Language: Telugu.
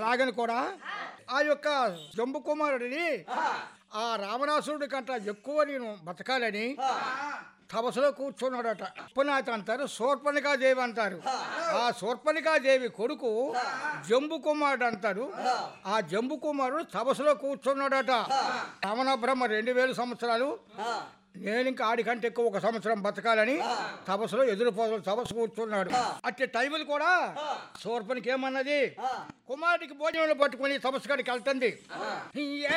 నాగని కూడా ఆ యొక్క జంబు కుమారుడిని ఆ రావణాసురుడి కంట ఎక్కువ నేను బతకాలని తపస్సులో కూర్చున్నాడట ఉపనాథ అంటారు శూర్పణికా దేవి అంటారు ఆ శూర్పణికా దేవి కొడుకు జంబు కుమారుడు అంటారు ఆ జంబు కుమారుడు తపస్సులో కూర్చున్నాడట రమణ బ్రహ్మ రెండు వేల సంవత్సరాలు నేను ఇంకా ఆడికంటే ఎక్కువ ఒక సంవత్సరం బతకాలని తపస్సులో ఎదురుపోతలు తపస్సు కూర్చున్నాడు అట్టి టైములు కూడా శూర్పణికి ఏమన్నది కుమారుడికి భోజనం పట్టుకుని తపస్సు కాడికి వెళ్తుంది ఏ